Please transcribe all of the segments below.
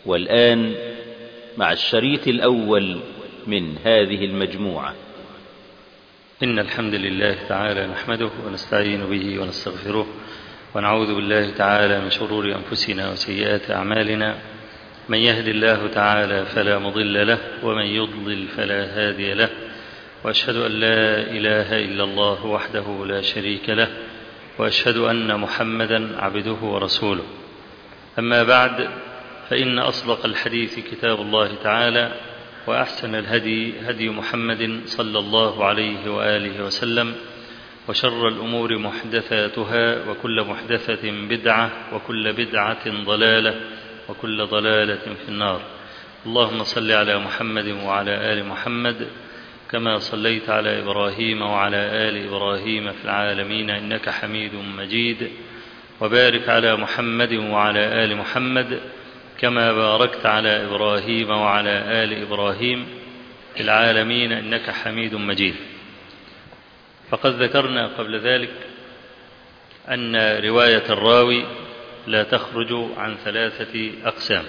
والآن مع الشريط الأول من هذه المجموعة إن الحمد لله تعالى نحمده ونستعين به ونستغفره ونعوذ بالله تعالى من شرور أنفسنا وسيئات أعمالنا من يهد الله تعالى فلا مضل له ومن يضلل فلا هادي له وأشهد أن لا إله إلا الله وحده لا شريك له وأشهد أن محمدا عبده ورسوله أما بعد فإن أصدق الحديث كتاب الله تعالى وأحسن الهدي هدي محمد صلى الله عليه وآله وسلم وشر الأمور محدثاتها وكل محدثة بدعة وكل بدعة ضلالة وكل ضلالة في النار اللهم صل على محمد وعلى آل محمد كما صليت على إبراهيم وعلى آل إبراهيم في العالمين إنك حميد مجيد وبارك على محمد وعلى آل محمد كما باركت على إبراهيم وعلى آل إبراهيم في العالمين إنك حميد مجيد فقد ذكرنا قبل ذلك أن رواية الراوي لا تخرج عن ثلاثة أقسام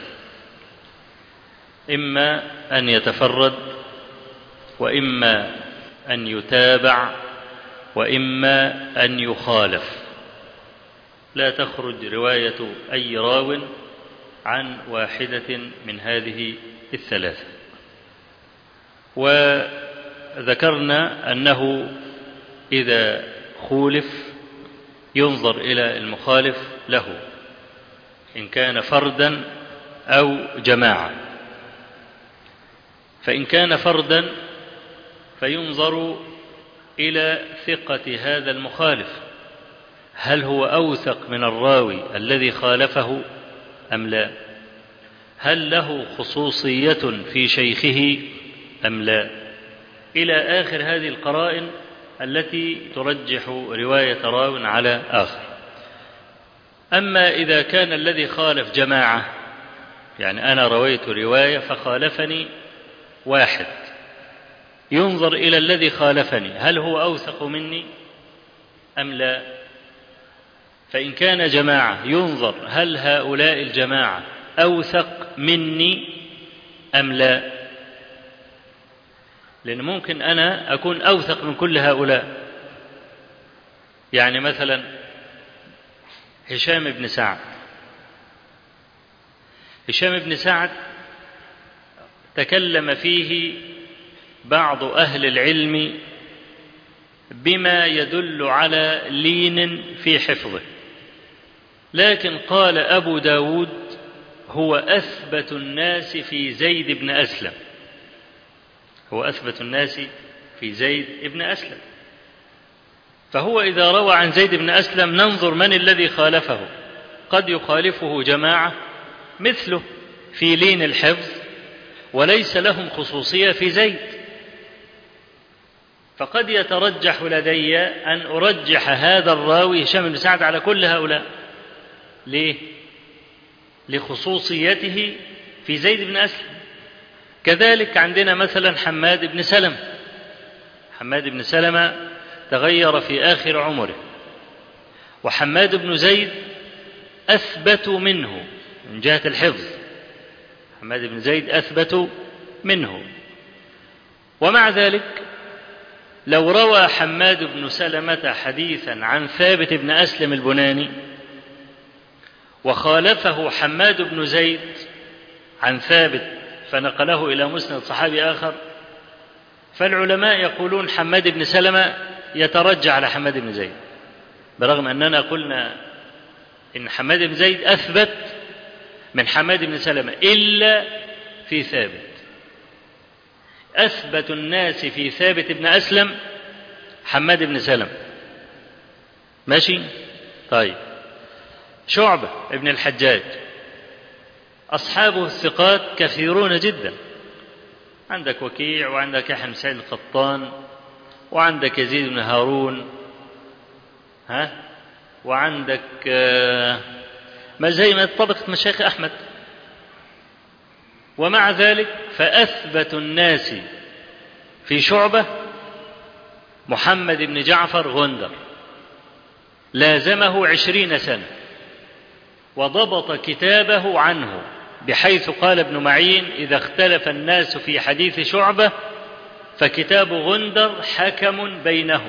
إما أن يتفرد وإما أن يتابع وإما أن يخالف لا تخرج رواية أي راو عن واحدة من هذه الثلاثة وذكرنا أنه إذا خولف ينظر إلى المخالف له إن كان فردا أو جماعة فإن كان فردا فينظر إلى ثقة هذا المخالف هل هو أوثق من الراوي الذي خالفه أم لا هل له خصوصية في شيخه أم لا إلى آخر هذه القرائن التي ترجح رواية راو على آخر أما إذا كان الذي خالف جماعة يعني أنا رويت رواية فخالفني واحد ينظر إلى الذي خالفني هل هو أوثق مني أم لا فإن كان جماعة ينظر هل هؤلاء الجماعة أوثق مني أم لا لأن ممكن أنا أكون أوثق من كل هؤلاء يعني مثلا هشام بن سعد هشام بن سعد تكلم فيه بعض أهل العلم بما يدل على لين في حفظه لكن قال أبو داود هو أثبت الناس في زيد بن أسلم هو أثبت الناس في زيد بن أسلم فهو إذا روى عن زيد بن أسلم ننظر من الذي خالفه قد يخالفه جماعة مثله في لين الحفظ وليس لهم خصوصية في زيد فقد يترجح لدي أن أرجح هذا الراوي هشام بن سعد على كل هؤلاء ليه؟ لخصوصيته في زيد بن أسلم كذلك عندنا مثلا حماد بن سلمة حماد بن سلمة تغير في آخر عمره وحماد بن زيد أثبت منه من جهة الحفظ حماد بن زيد أثبت منه ومع ذلك لو روى حماد بن سلمة حديثا عن ثابت بن أسلم البناني وخالفه حماد بن زيد عن ثابت فنقله إلى مسند صحابي آخر فالعلماء يقولون حماد بن سلمة يترجع على حماد بن زيد برغم أننا قلنا إن حماد بن زيد أثبت من حماد بن سلمة إلا في ثابت أثبت الناس في ثابت بن أسلم حماد بن سلمة ماشي طيب شعبة ابن الحجاج أصحابه الثقات كثيرون جدا عندك وكيع وعندك يحيى بن سعيد القطان وعندك يزيد بن هارون ها وعندك ما زي ما طبقة مشايخ أحمد ومع ذلك فأثبت الناس في شعبة محمد بن جعفر غندر لازمه عشرين سنة وضبط كتابه عنه بحيث قال ابن معين إذا اختلف الناس في حديث شعبة فكتاب غندر حكم بينهم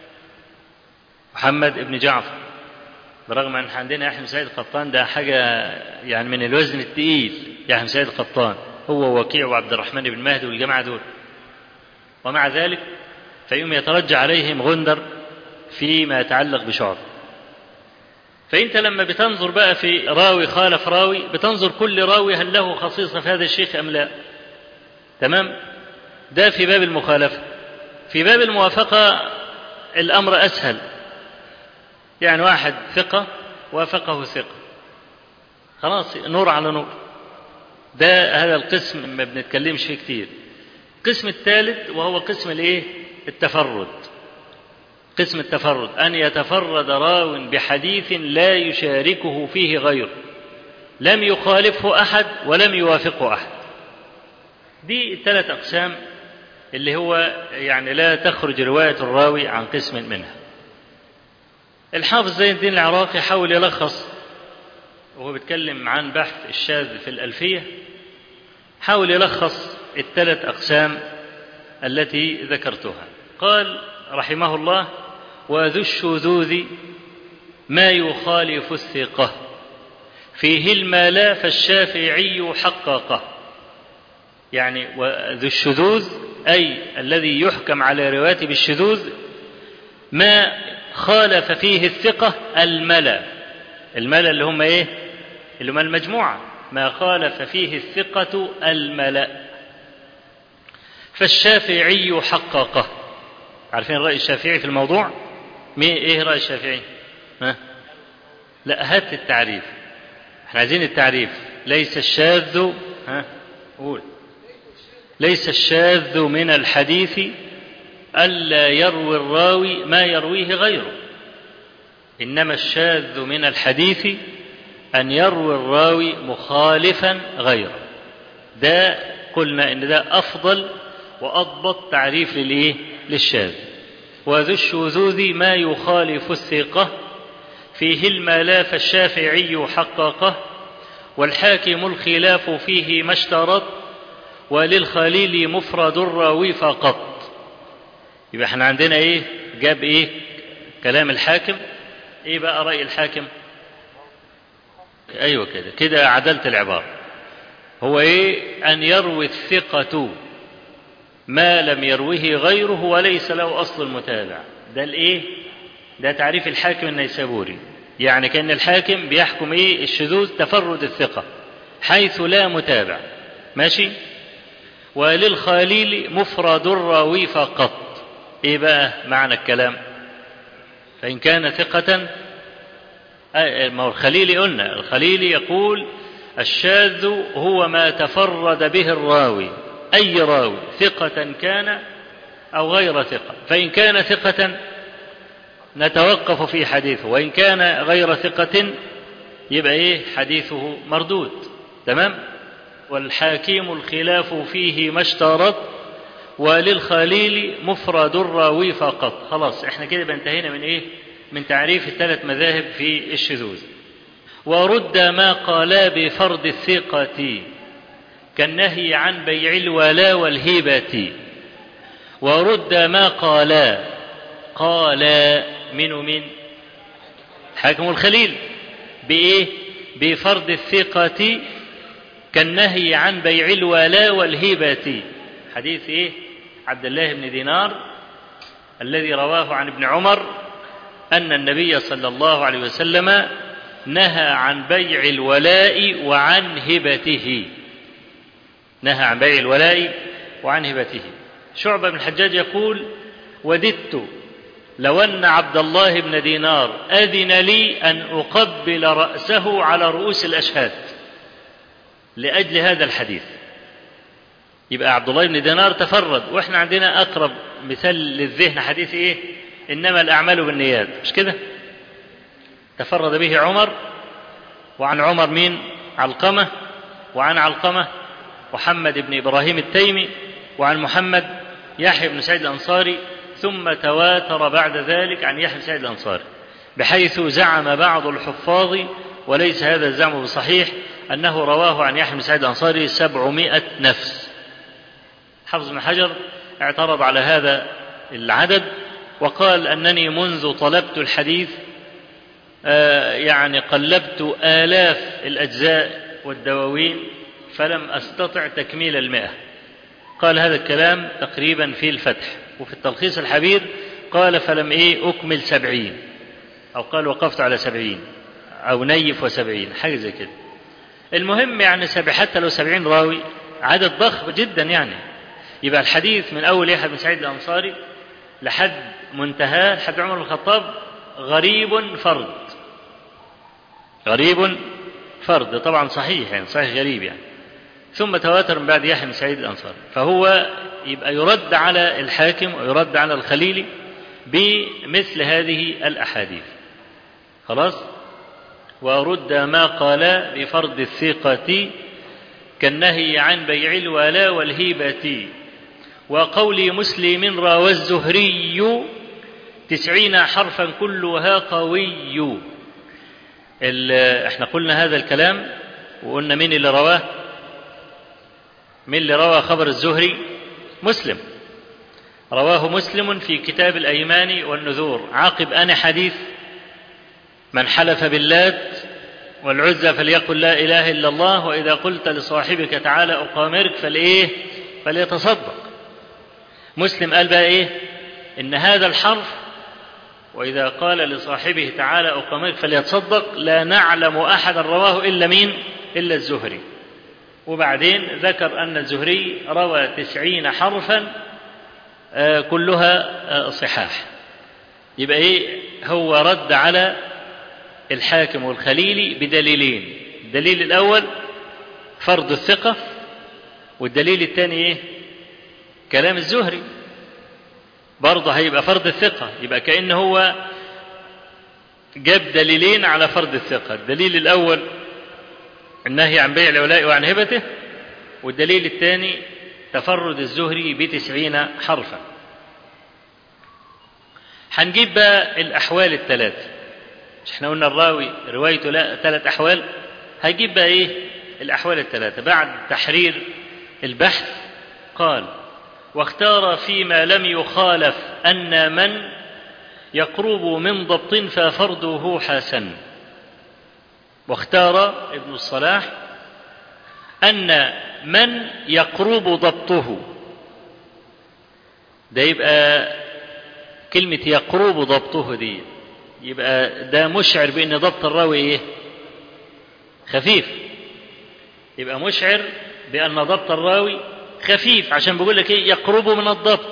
محمد بن جعفر برغم ان عندنا يحيى بن سعيد القطان ده حاجه يعني من الوزن الثقيل يحيى بن سعيد القطان هو وكيع وعبد الرحمن بن مهدي والجماعه دول ومع ذلك فيوم يترجى عليهم غندر فيما يتعلق بشعب فانت لما بتنظر بقى في راوي خالف راوي بتنظر كل راوي هل له خصيصه في هذا الشيخ ام لا تمام ده في باب المخالفه في باب الموافقه الامر اسهل يعني واحد ثقة وافقه ثقة خلاص نور على نور ده هذا القسم ما بنتكلمش فيه كتير القسم الثالث وهو قسم الايه التفرد قسم التفرد ان يتفرد راو بحديث لا يشاركه فيه غيره لم يخالفه احد ولم يوافقه احد دي ثلاث اقسام اللي هو يعني لا تخرج روايه الراوي عن قسم منها الحافظ زين الدين العراقي حاول يلخص وهو بيتكلم عن بحث الشاذ في الألفية حاول يلخص الثلاث أقسام التي ذكرتها قال رحمه الله وذو الشذوذ ما يخالف الثقة فيه المالا فالشافعي حققه يعني وذو الشذوذ أي الذي يحكم على روايته بالشذوذ ما خالف فيه الثقة الملا الملا اللي هم ايه اللي هم المجموعة ما خالف فيه الثقة الملا فالشافعي حققه عارفين رأي الشافعي في الموضوع مين ايه رأي الشافعي ها؟ لا هات التعريف احنا عايزين التعريف ليس الشاذ ها قول ليس الشاذ من الحديث ألا يروي الراوي ما يرويه غيره إنما الشاذ من الحديث أن يروي الراوي مخالفا غيره ده قلنا إن ده أفضل وأضبط تعريف للإيه؟ للشاذ وذو الشذوذ ما يخالف الثقة فيه الملا فالشافعي حققه والحاكم الخلاف فيه ما اشترط وللخليل مفرد الراوي فقط يبقى احنا عندنا ايه جاب ايه كلام الحاكم ايه بقى رأي الحاكم ايوه كده كده عدلت العبارة هو ايه ان يروي الثقة ما لم يروه غيره وليس له اصل المتابع ده الايه ده تعريف الحاكم النيسابوري يعني كان الحاكم بيحكم ايه الشذوذ تفرد الثقة حيث لا متابع ماشي وللخليل مفرد الراوي فقط ايه بقى معنى الكلام فان كان ثقة ما هو الخليلي قلنا الخليلي يقول الشاذ هو ما تفرد به الراوي اي راوي ثقة كان او غير ثقة فان كان ثقة نتوقف في حديثه وان كان غير ثقة يبقى ايه حديثه مردود تمام والحاكم الخلاف فيه ما اشترط وللخليل مفرد الراوي فقط خلاص احنا كده انتهينا من ايه من تعريف الثلاث مذاهب في الشذوذ ورد ما قالا بفرض الثقة كالنهي عن بيع الولاء والهبة ورد ما قالا قالا من من حاكم الخليل بإيه بفرض الثقة كالنهي عن بيع الولاء والهبة حديث إيه عبد الله بن دينار الذي رواه عن ابن عمر أن النبي صلى الله عليه وسلم نهى عن بيع الولاء وعن هبته نهى عن بيع الولاء وعن هبته شعبة بن الحجاج يقول وددت لو أن عبد الله بن دينار أذن لي أن أقبل رأسه على رؤوس الأشهاد لأجل هذا الحديث يبقى عبد الله بن دينار تفرد واحنا عندنا اقرب مثال للذهن حديث ايه انما الاعمال بالنيات مش كده تفرد به عمر وعن عمر مين علقمه وعن علقمه محمد بن ابراهيم التيمي وعن محمد يحيى بن سعيد الانصاري ثم تواتر بعد ذلك عن يحيى بن سعيد الانصاري بحيث زعم بعض الحفاظ وليس هذا الزعم بصحيح أنه رواه عن يحيى بن سعيد الأنصاري سبعمائة نفس حافظ بن حجر اعترض على هذا العدد وقال أنني منذ طلبت الحديث آه يعني قلبت آلاف الأجزاء والدواوين فلم أستطع تكميل المئة قال هذا الكلام تقريبا في الفتح وفي التلخيص الحبير قال فلم إيه أكمل سبعين أو قال وقفت على سبعين أو نيف وسبعين حاجة زي كده المهم يعني سبع حتى لو سبعين راوي عدد ضخم جدا يعني يبقى الحديث من أول يحيى بن سعيد الأنصاري لحد منتهاه لحد عمر بن الخطاب غريب فرد غريب فرد طبعا صحيح يعني صحيح غريب يعني ثم تواتر من بعد يحيى بن سعيد الأنصاري فهو يبقى يرد على الحاكم ويرد على الخليلي بمثل هذه الأحاديث خلاص ورد ما قال بفرض الثقة كالنهي عن بيع الولاء والهبة وقول مسلم راوى الزهري تسعين حرفا كلها قوي احنا قلنا هذا الكلام وقلنا مين اللي رواه مين اللي روى خبر الزهري مسلم رواه مسلم في كتاب الأيمان والنذور عاقب أنا حديث من حلف باللات والعزى فليقل لا إله إلا الله وإذا قلت لصاحبك تعالى أقامرك فالإيه فليتصدق مسلم قال بقى إيه إن هذا الحرف وإذا قال لصاحبه تعالى أقامرك فليتصدق لا نعلم أحدا رواه إلا مين إلا الزهري وبعدين ذكر أن الزهري روى تسعين حرفا كلها صحاح يبقى إيه هو رد على الحاكم والخليلي بدليلين الدليل الأول فرض الثقة والدليل الثاني إيه كلام الزهري برضه هيبقى فرض الثقة يبقى كأن هو جاب دليلين على فرض الثقة الدليل الأول النهي عن بيع الولاء وعن هبته والدليل الثاني تفرد الزهري بتسعين حرفا هنجيب بقى الأحوال الثلاثة مش احنا قلنا الراوي روايته لا ثلاث أحوال هيجيب بقى إيه الأحوال الثلاثة بعد تحرير البحث قال واختار فيما لم يخالف أن من يقرب من ضبط ففرده حسن واختار ابن الصلاح أن من يقرب ضبطه ده يبقى كلمة يقرب ضبطه دي يبقى ده مشعر بأن ضبط الراوي إيه؟ خفيف يبقى مشعر بأن ضبط الراوي خفيف عشان بيقول لك إيه يقرب من الضبط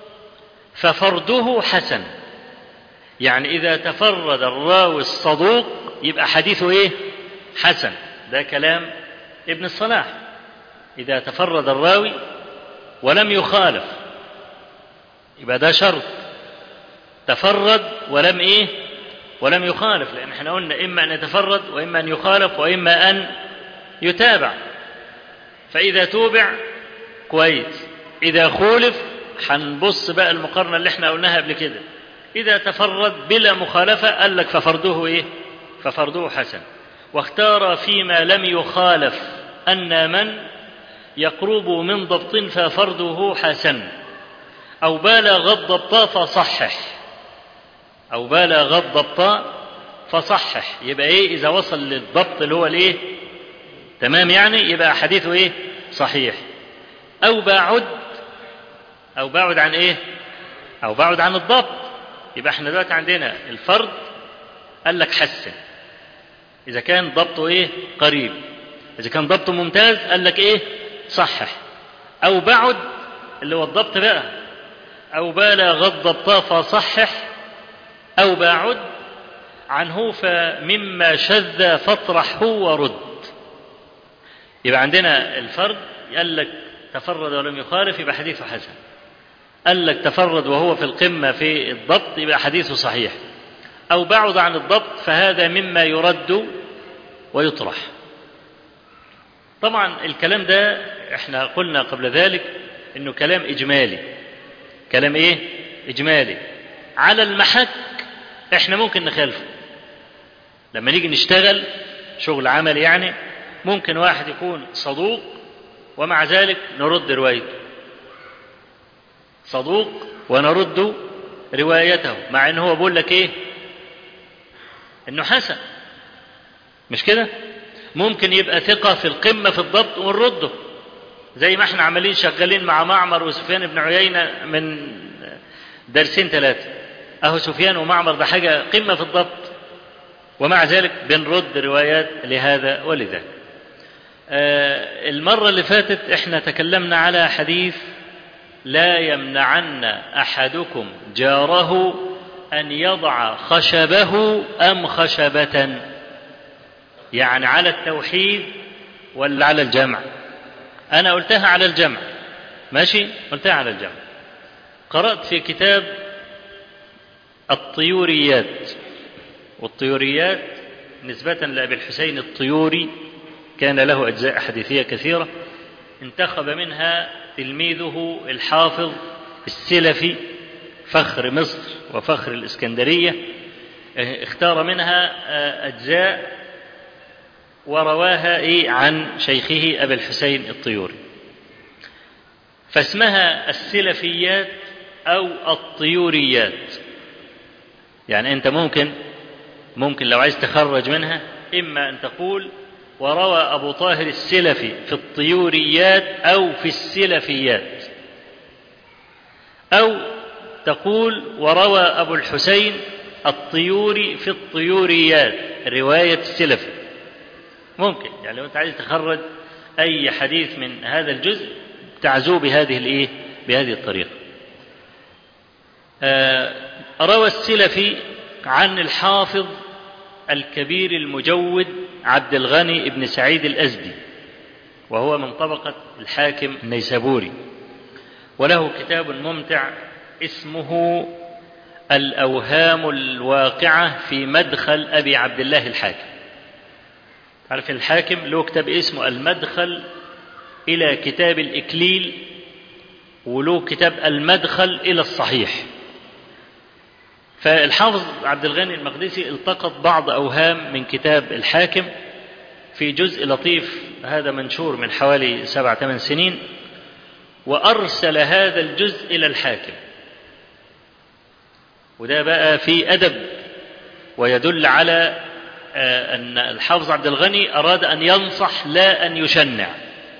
ففرده حسن يعني إذا تفرد الراوي الصدوق يبقى حديثه إيه؟ حسن ده كلام ابن الصلاح إذا تفرد الراوي ولم يخالف يبقى ده شرط تفرد ولم إيه؟ ولم يخالف لأن احنا قلنا إما أن يتفرد وإما أن يخالف وإما أن يتابع فإذا توبع كويس إذا خولف هنبص بقى المقارنة اللي احنا قلناها قبل كده إذا تفرد بلا مخالفة قال لك ففرده إيه؟ ففرده حسن واختار فيما لم يخالف أن من يقرب من ضبط ففرده حسن أو بالغ الضبط فصحح أو بالغ الضبط فصحح يبقى إيه إذا وصل للضبط اللي هو الإيه تمام يعني يبقى حديثه إيه صحيح أو بعد أو بعد عن إيه أو بعد عن الضبط يبقى احنا دلوقتي عندنا الفرد قال لك حسن إذا كان ضبطه إيه قريب إذا كان ضبطه ممتاز قال لك إيه صحح أو بعد اللي هو الضبط بقى أو بالغ الضبط فصحح أو باعد عنه فمما شذ فاطرحه ورد يبقى عندنا الفرد قال لك تفرد ولم يخالف يبقى حديثه حسن قال لك تفرد وهو في القمة في الضبط يبقى حديثه صحيح أو بعد عن الضبط فهذا مما يرد ويطرح طبعا الكلام ده احنا قلنا قبل ذلك انه كلام اجمالي كلام ايه اجمالي على المحك احنا ممكن نخالفه لما نيجي نشتغل شغل عمل يعني ممكن واحد يكون صدوق ومع ذلك نرد روايته صدوق ونرد روايته مع ان هو بيقول لك ايه انه حسن مش كده ممكن يبقى ثقة في القمة في الضبط ونرده زي ما احنا عمالين شغالين مع معمر وسفيان بن عيينة من درسين ثلاثة اهو سفيان ومعمر ده حاجة قمة في الضبط ومع ذلك بنرد روايات لهذا ولذاك آه المرة اللي فاتت احنا تكلمنا على حديث لا يمنعن احدكم جاره ان يضع خشبه ام خشبة يعني على التوحيد ولا على الجمع انا قلتها على الجمع ماشي قلتها على الجمع قرأت في كتاب الطيوريات والطيوريات نسبة لأبي الحسين الطيوري كان له أجزاء حديثية كثيرة انتخب منها تلميذه الحافظ السلفي فخر مصر وفخر الإسكندرية اختار منها أجزاء ورواها إيه عن شيخه أبي الحسين الطيوري فاسمها السلفيات أو الطيوريات يعني أنت ممكن ممكن لو عايز تخرج منها إما أن تقول وروى أبو طاهر السلفي في الطيوريات أو في السلفيات أو تقول وروى أبو الحسين الطيوري في الطيوريات رواية السلفي ممكن يعني لو أنت عايز تخرج أي حديث من هذا الجزء تعزوه بهذه الإيه؟ بهذه الطريقة. آه روى السلفي عن الحافظ الكبير المجود عبد الغني بن سعيد الأزدي وهو من طبقة الحاكم النيسابوري وله كتاب ممتع اسمه الأوهام الواقعة في مدخل أبي عبد الله الحاكم عارف الحاكم له كتاب اسمه المدخل إلى كتاب الإكليل وله كتاب المدخل إلى الصحيح فالحافظ عبد الغني المقدسي التقط بعض أوهام من كتاب الحاكم في جزء لطيف هذا منشور من حوالي سبع ثمان سنين وأرسل هذا الجزء إلى الحاكم وده بقى في أدب ويدل على أن الحافظ عبد الغني أراد أن ينصح لا أن يشنع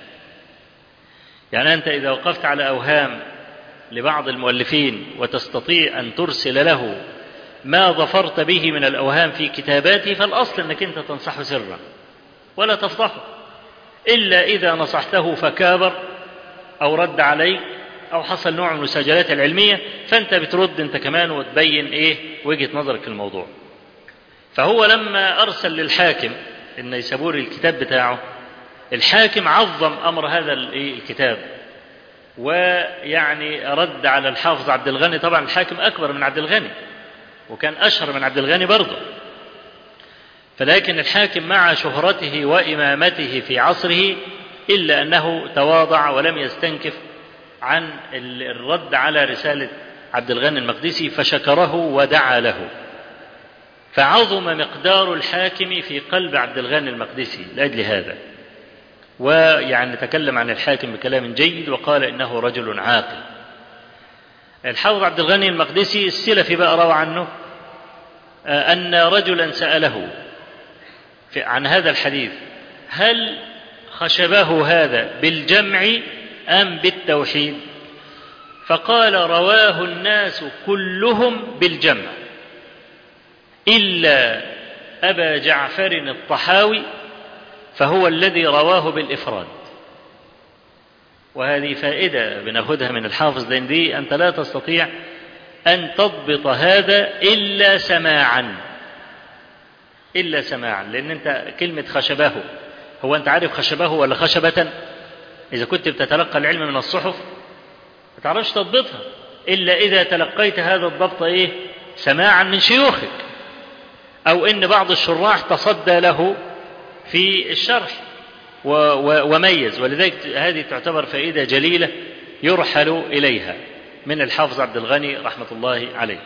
يعني أنت إذا وقفت على أوهام لبعض المؤلفين وتستطيع أن ترسل له ما ظفرت به من الأوهام في كتاباته فالأصل أنك أنت تنصحه سرا ولا تفضحه إلا إذا نصحته فكابر أو رد عليك أو حصل نوع من المساجلات العلمية فأنت بترد أنت كمان وتبين إيه وجهة نظرك في الموضوع فهو لما أرسل للحاكم النيسابوري الكتاب بتاعه الحاكم عظم أمر هذا الكتاب ويعني رد على الحافظ عبد الغني طبعا الحاكم أكبر من عبد الغني وكان أشهر من عبد الغني برضه فلكن الحاكم مع شهرته وإمامته في عصره إلا أنه تواضع ولم يستنكف عن الرد على رسالة عبد الغني المقدسي فشكره ودعا له فعظم مقدار الحاكم في قلب عبد الغني المقدسي لأجل هذا ويعني تكلم عن الحاكم بكلام جيد وقال إنه رجل عاقل الحافظ عبد الغني المقدسي السلفي بقى روى عنه أن رجلا سأله عن هذا الحديث هل خشبه هذا بالجمع أم بالتوحيد فقال رواه الناس كلهم بالجمع إلا أبا جعفر الطحاوي فهو الذي رواه بالإفراد وهذه فائدة بناخدها من الحافظ لأن دي أنت لا تستطيع أن تضبط هذا إلا سماعا إلا سماعا لأن أنت كلمة خشبه هو أنت عارف خشبه ولا خشبة إذا كنت بتتلقى العلم من الصحف ما تعرفش تضبطها إلا إذا تلقيت هذا الضبط إيه سماعا من شيوخك أو إن بعض الشراح تصدى له في الشرح و و وميز ولذلك هذه تعتبر فائدة جليلة يرحل إليها من الحافظ عبد الغني رحمة الله عليه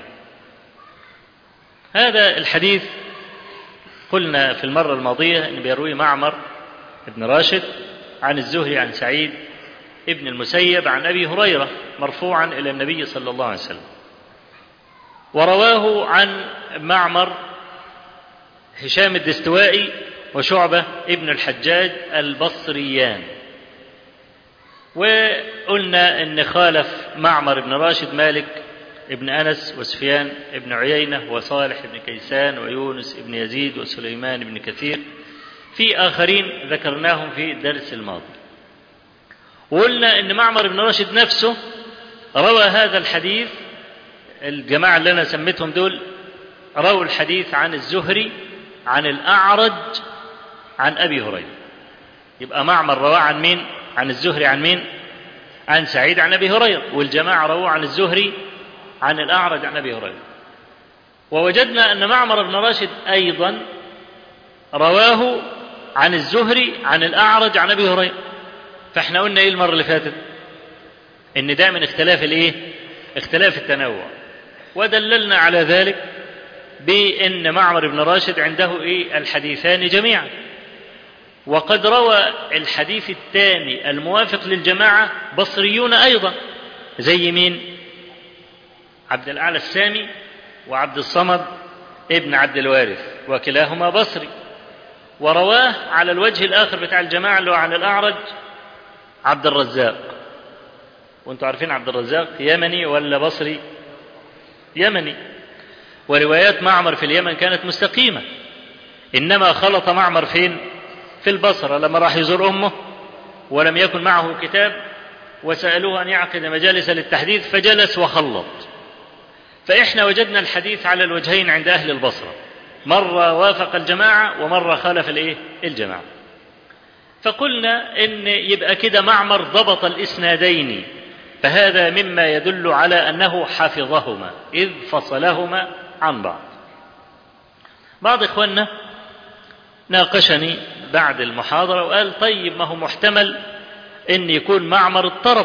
هذا الحديث قلنا في المرة الماضية أن بيروي معمر بن راشد عن الزهري عن سعيد ابن المسيب عن أبي هريرة مرفوعا إلى النبي صلى الله عليه وسلم ورواه عن معمر هشام الدستوائي وشعبة ابن الحجاج البصريان وقلنا ان خالف معمر بن راشد مالك ابن انس وسفيان ابن عيينه وصالح بن كيسان ويونس بن يزيد وسليمان بن كثير في اخرين ذكرناهم في الدرس الماضي وقلنا ان معمر بن راشد نفسه روى هذا الحديث الجماعه اللي انا سميتهم دول رووا الحديث عن الزهري عن الاعرج عن ابي هريره يبقى معمر رواه عن مين عن الزهري عن مين عن سعيد عن ابي هريره والجماعه رووا عن الزهري عن الاعرج عن ابي هريره ووجدنا ان معمر بن راشد ايضا رواه عن الزهري عن الاعرج عن ابي هريره فاحنا قلنا ايه المره اللي فاتت ان ده من اختلاف الايه اختلاف التنوع ودللنا على ذلك بان معمر بن راشد عنده ايه الحديثان جميعا وقد روى الحديث الثاني الموافق للجماعة بصريون أيضا زي مين؟ عبد الأعلى السامي وعبد الصمد ابن عبد الوارث وكلاهما بصري ورواه على الوجه الآخر بتاع الجماعة اللي هو عن الأعرج عبد الرزاق وانتم عارفين عبد الرزاق يمني ولا بصري يمني وروايات معمر في اليمن كانت مستقيمة إنما خلط معمر فين في البصرة لما راح يزور أمه ولم يكن معه كتاب وسألوه أن يعقد مجالس للتحديث فجلس وخلط فإحنا وجدنا الحديث على الوجهين عند أهل البصرة مرة وافق الجماعة ومرة خالف الإيه؟ الجماعة فقلنا إن يبقى كده معمر ضبط الإسنادين فهذا مما يدل على أنه حفظهما إذ فصلهما عن بعض بعض إخواننا ناقشني بعد المحاضرة وقال طيب ما هو محتمل ان يكون معمر اضطرب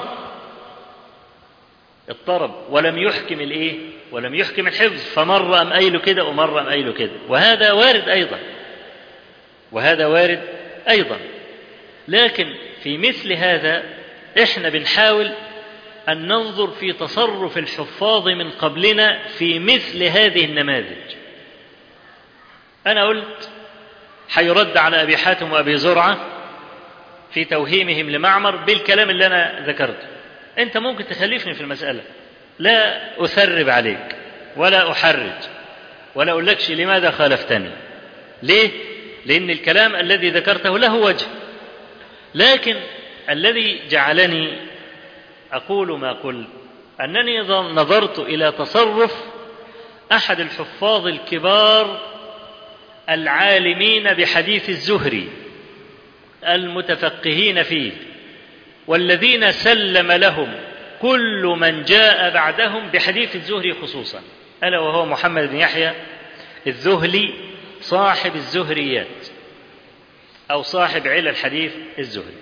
اضطرب ولم يحكم الايه ولم يحكم الحفظ فمرة أم قايله كده ومرة أم قايله كده وهذا وارد أيضا وهذا وارد أيضا لكن في مثل هذا احنا بنحاول أن ننظر في تصرف الحفاظ من قبلنا في مثل هذه النماذج أنا قلت هيرد على أبي حاتم وأبي زرعة في توهيمهم لمعمر بالكلام اللي أنا ذكرته أنت ممكن تخلفني في المسألة لا أثرب عليك ولا أحرج ولا أقول لكش لماذا خالفتني ليه؟ لأن الكلام الذي ذكرته له وجه لكن الذي جعلني أقول ما قلت أنني نظرت إلى تصرف أحد الحفاظ الكبار العالمين بحديث الزهري المتفقهين فيه والذين سلم لهم كل من جاء بعدهم بحديث الزهري خصوصا ألا وهو محمد بن يحيى الذهلي صاحب الزهريات أو صاحب علل الحديث الزهري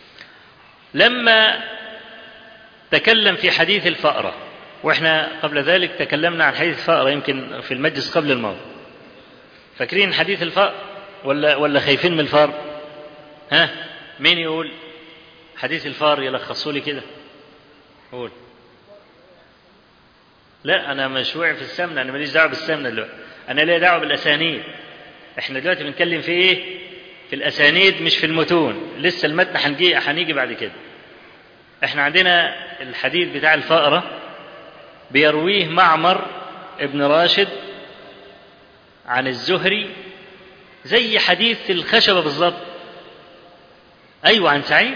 لما تكلم في حديث الفأرة واحنا قبل ذلك تكلمنا عن حديث الفأرة يمكن في المجلس قبل الماضي فاكرين حديث الفأر ولا ولا خايفين من الفار ها مين يقول حديث الفار يلخصوا لي كده قول لا انا مش واقع في السمنه انا ماليش دعوه بالسمنه دلوقتي انا ليا دعوه بالاسانيد احنا دلوقتي بنتكلم في ايه في الاسانيد مش في المتون لسه المتن هنجي هنيجي بعد كده احنا عندنا الحديث بتاع الفأرة بيرويه معمر ابن راشد عن الزهري زي حديث الخشبة بالظبط أيوة عن سعيد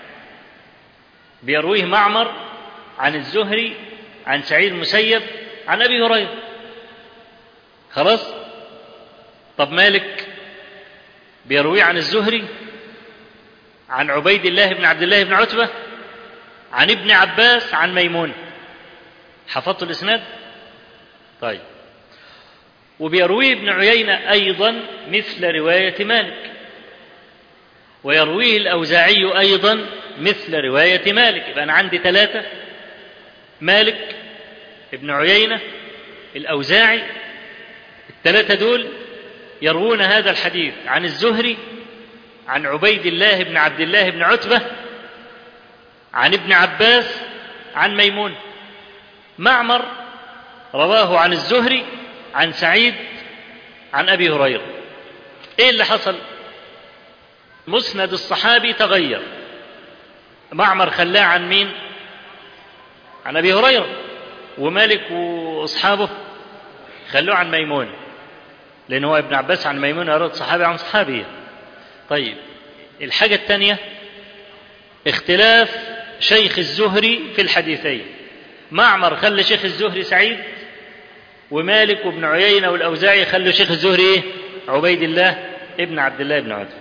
بيرويه معمر عن الزهري عن سعيد المسيب عن أبي هريرة خلاص طب مالك بيرويه عن الزهري عن عبيد الله بن عبد الله بن عتبة عن ابن عباس عن ميمون حفظت الإسناد طيب وبيرويه ابن عيينة أيضا مثل رواية مالك ويرويه الأوزاعي أيضا مثل رواية مالك يبقى أنا عندي ثلاثة مالك ابن عيينة الأوزاعي الثلاثة دول يروون هذا الحديث عن الزهري عن عبيد الله بن عبد الله بن عتبة عن ابن عباس عن ميمون معمر رواه عن الزهري عن سعيد عن أبي هريرة إيه اللي حصل مسند الصحابي تغير معمر خلاه عن مين عن أبي هريرة ومالك وأصحابه خلوه عن ميمون لأن هو ابن عباس عن ميمون أراد صحابي عن صحابية طيب الحاجة الثانية اختلاف شيخ الزهري في الحديثين معمر خلى شيخ الزهري سعيد ومالك وابن عيينة والأوزاعي خلوا شيخ الزهري إيه؟ عبيد الله ابن عبد الله بن عتبة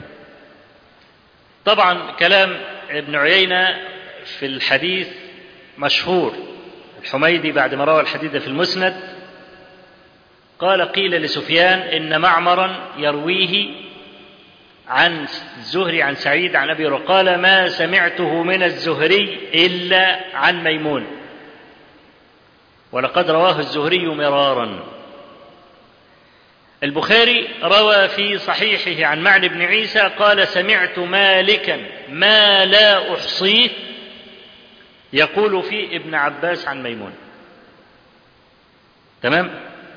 طبعا كلام ابن عيينة في الحديث مشهور الحميدي بعد ما روى الحديث في المسند قال قيل لسفيان إن معمرا يرويه عن الزهري عن سعيد عن أبي قال ما سمعته من الزهري إلا عن ميمون ولقد رواه الزهري مرارا البخاري روى في صحيحه عن معن بن عيسى قال سمعت مالكا ما لا احصيه يقول في ابن عباس عن ميمون تمام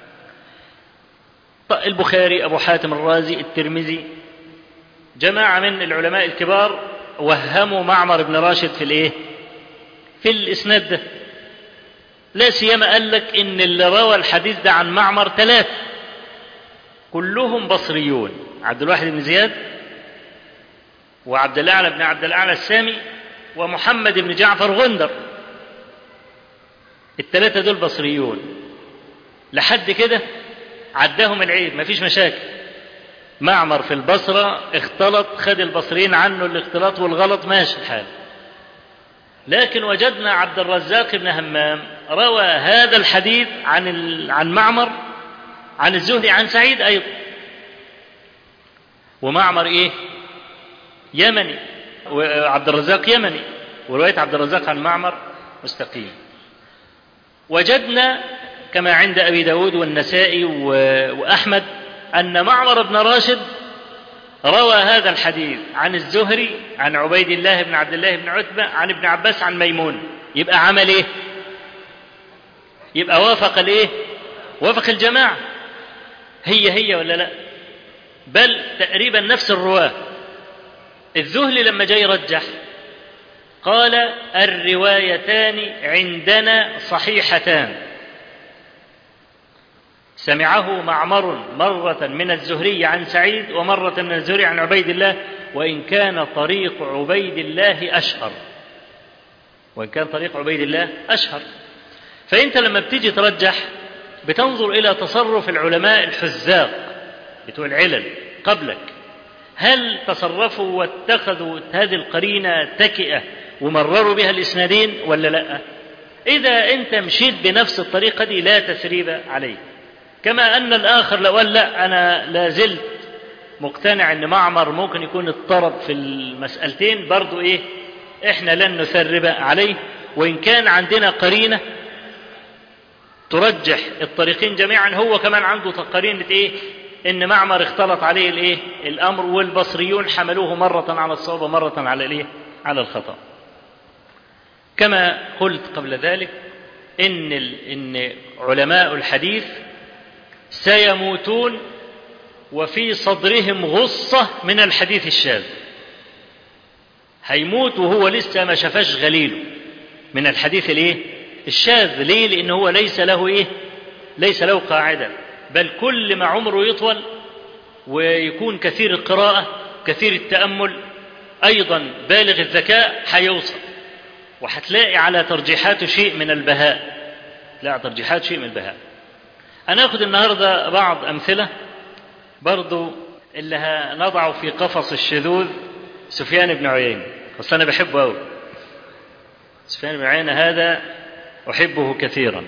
البخاري ابو حاتم الرازي الترمذي جماعه من العلماء الكبار وهموا معمر بن راشد في الايه في الاسناد ده لا سيما قال لك ان اللي روى الحديث ده عن معمر ثلاثه كلهم بصريون عبد الواحد بن زياد وعبد الاعلى بن عبد الاعلى السامي ومحمد بن جعفر غندر الثلاثه دول بصريون لحد كده عداهم العيب مفيش مشاكل معمر في البصرة اختلط خد البصريين عنه الاختلاط والغلط ماشي الحال لكن وجدنا عبد الرزاق بن همام روى هذا الحديث عن عن معمر عن الزهري عن سعيد أيضا ومعمر إيه يمني وعبد الرزاق يمني ورواية عبد الرزاق عن معمر مستقيم وجدنا كما عند أبي داود والنسائي وأحمد أن معمر بن راشد روى هذا الحديث عن الزهري عن عبيد الله بن عبد الله بن عتبة عن ابن عباس عن ميمون يبقى عمل ايه يبقى وافق الايه وافق الجماعة هي هي ولا لا بل تقريبا نفس الرواة الذهلي لما جاي يرجح قال الروايتان عندنا صحيحتان سمعه معمر مرة من الزهري عن سعيد ومرة من الزهري عن عبيد الله وإن كان طريق عبيد الله أشهر وإن كان طريق عبيد الله أشهر فأنت لما بتيجي ترجح بتنظر إلى تصرف العلماء الحذاق بتوع العلل قبلك هل تصرفوا واتخذوا هذه القرينة تكئة ومرروا بها الإسنادين ولا لا إذا أنت مشيت بنفس الطريقة دي لا تثريب عليك كما أن الآخر لو قال لا أنا لا زلت مقتنع أن معمر ممكن يكون اضطرب في المسألتين برضو إيه إحنا لن نثرب عليه وإن كان عندنا قرينة ترجح الطريقين جميعا هو كمان عنده قرينة إيه إن معمر اختلط عليه الإيه الأمر والبصريون حملوه مرة على الصواب ومرة على الإيه على الخطأ كما قلت قبل ذلك إن إن علماء الحديث سيموتون وفي صدرهم غصة من الحديث الشاذ هيموت وهو لسه ما شافاش غليله من الحديث الايه الشاذ ليه لان هو ليس له ايه ليس له قاعدة بل كل ما عمره يطول ويكون كثير القراءة كثير التأمل أيضا بالغ الذكاء هيوصل وهتلاقي على ترجيحاته شيء من البهاء لا ترجيحات شيء من البهاء هناخد النهاردة بعض أمثلة برضو اللي هنضعه في قفص الشذوذ سفيان بن عيينة أصل أنا بحبه أوي سفيان بن عيينة هذا أحبه كثيرا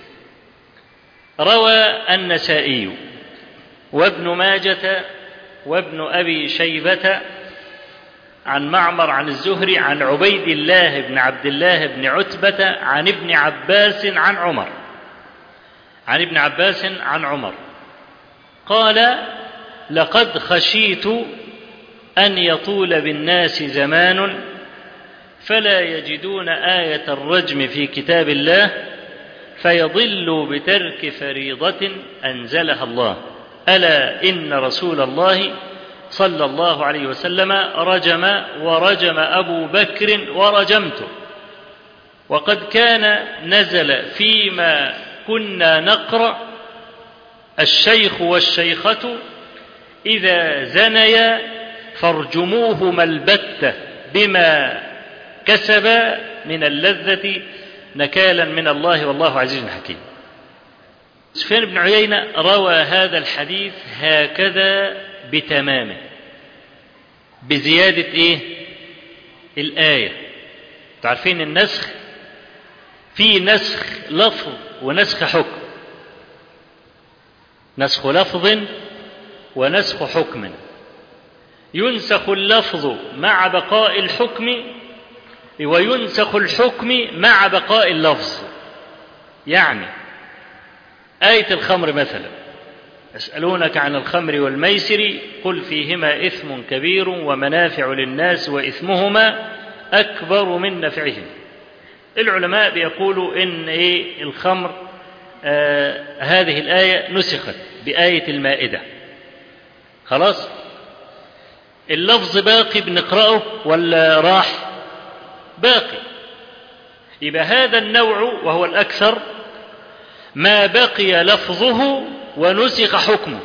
روى النسائي وابن ماجة وابن أبي شيبة عن معمر عن الزهري عن عبيد الله بن عبد الله بن عتبة عن ابن عباس عن عمر عن ابن عباس عن عمر قال لقد خشيت أن يطول بالناس زمان فلا يجدون آية الرجم في كتاب الله فيضلوا بترك فريضة أنزلها الله ألا إن رسول الله صلى الله عليه وسلم رجم ورجم أبو بكر ورجمته وقد كان نزل فيما كنا نقرأ الشيخ والشيخة إذا زنيا فارجموهما البتة بما كسبا من اللذة نكالا من الله والله عزيز حكيم سفيان بن عيينة روى هذا الحديث هكذا بتمامه بزيادة ايه الآية تعرفين النسخ في نسخ لفظ ونسخ حكم نسخ لفظ ونسخ حكم ينسخ اللفظ مع بقاء الحكم وينسخ الحكم مع بقاء اللفظ يعني آية الخمر مثلا يسألونك عن الخمر والميسر قل فيهما إثم كبير ومنافع للناس وإثمهما أكبر من نفعهم العلماء بيقولوا إن إيه الخمر آه هذه الآية نسخت بآية المائدة خلاص اللفظ باقي بنقرأه ولا راح باقي يبقى هذا النوع وهو الأكثر ما بقي لفظه ونسخ حكمه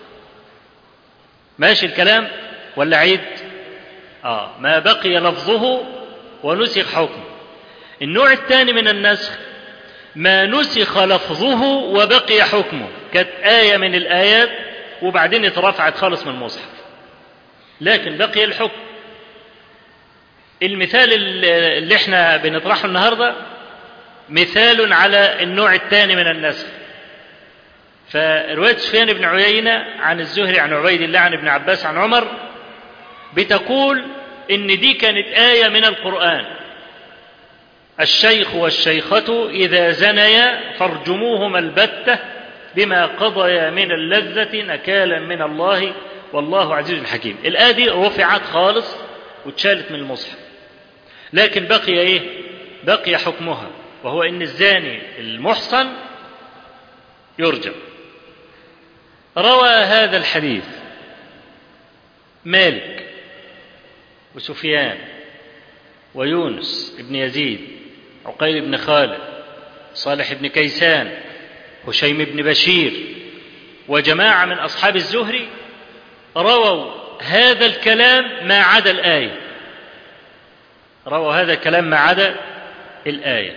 ماشي الكلام ولا عيد آه ما بقي لفظه ونسخ حكمه النوع الثاني من النسخ ما نسخ لفظه وبقي حكمه كانت آية من الآيات وبعدين اترفعت خالص من المصحف لكن بقي الحكم المثال اللي احنا بنطرحه النهارده مثال على النوع الثاني من النسخ فرواية سفيان بن عيينة عن الزهري عن عبيد الله عن ابن عباس عن عمر بتقول إن دي كانت آية من القرآن الشيخ والشيخة إذا زنيا فارجموهما البتة بما قضيا من اللذة نكالا من الله والله عزيز حكيم الآية دي رفعت خالص واتشالت من المصحف لكن بقي إيه بقي حكمها وهو إن الزاني المحصن يرجم روى هذا الحديث مالك وسفيان ويونس بن يزيد عقيل بن خالد صالح بن كيسان هشيم بن بشير وجماعة من أصحاب الزهري رووا هذا الكلام ما عدا الآية رووا هذا الكلام ما عدا الآية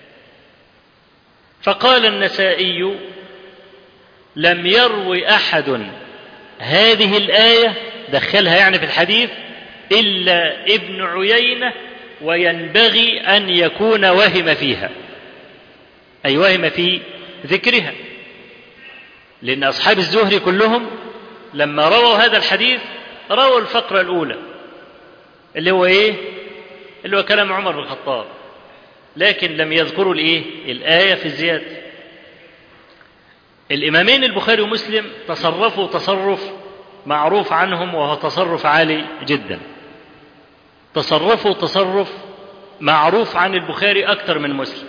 فقال النسائي لم يروي أحد هذه الآية دخلها يعني في الحديث إلا ابن عيينة وينبغي أن يكون وهم فيها أي وهم في ذكرها لأن أصحاب الزهري كلهم لما رووا هذا الحديث رووا الفقرة الأولى اللي هو إيه؟ اللي هو كلام عمر بن الخطاب لكن لم يذكروا الإيه؟ الآية في الزيادة الإمامين البخاري ومسلم تصرفوا تصرف معروف عنهم وهو تصرف عالي جدا تصرفوا تصرف معروف عن البخاري أكثر من مسلم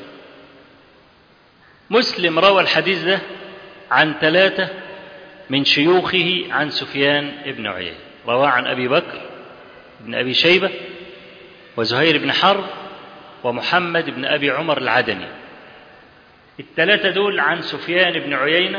مسلم روى الحديث ده عن ثلاثة من شيوخه عن سفيان بن عيينة رواه عن أبي بكر بن أبي شيبة وزهير بن حرب ومحمد بن أبي عمر العدني الثلاثة دول عن سفيان بن عيينة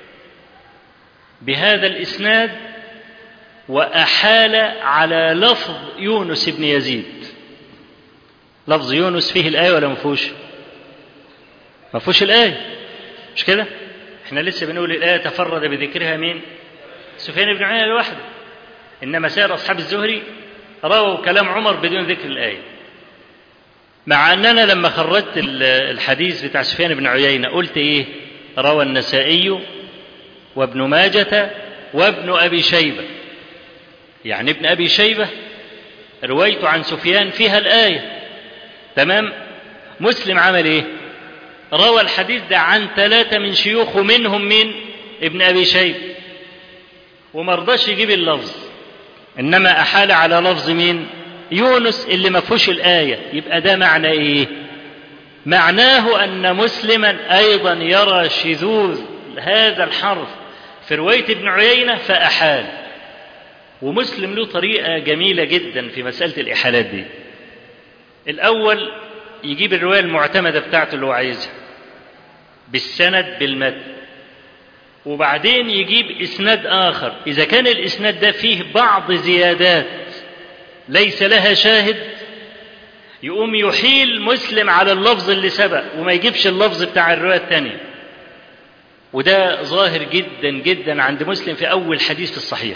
بهذا الإسناد وأحال على لفظ يونس بن يزيد لفظ يونس فيه الآية ولا مفوش مفوش الآية مش كده احنا لسه بنقول الآية تفرد بذكرها مين سفيان بن عيينة لوحده إنما سائر أصحاب الزهري رووا كلام عمر بدون ذكر الآية مع أننا لما خرجت الحديث بتاع سفيان بن عيينة قلت إيه روى النسائي وابن ماجة وابن أبي شيبة يعني ابن أبي شيبة روايته عن سفيان فيها الآية تمام مسلم عمل إيه روى الحديث ده عن ثلاثة من شيوخه منهم من ابن أبي شيبة وما رضاش يجيب اللفظ إنما أحال على لفظ مين يونس اللي ما فيهوش الآية يبقى ده معنى إيه معناه أن مسلما أيضا يرى شذوذ هذا الحرف في رواية ابن عيينة فأحال ومسلم له طريقة جميلة جدا في مسألة الإحالات دي الأول يجيب الرواية المعتمدة بتاعته اللي هو عايزها بالسند بالمتن وبعدين يجيب إسناد آخر إذا كان الإسناد ده فيه بعض زيادات ليس لها شاهد يقوم يحيل مسلم على اللفظ اللي سبق وما يجيبش اللفظ بتاع الرواية الثانية وده ظاهر جدا جدا عند مسلم في أول حديث في الصحيح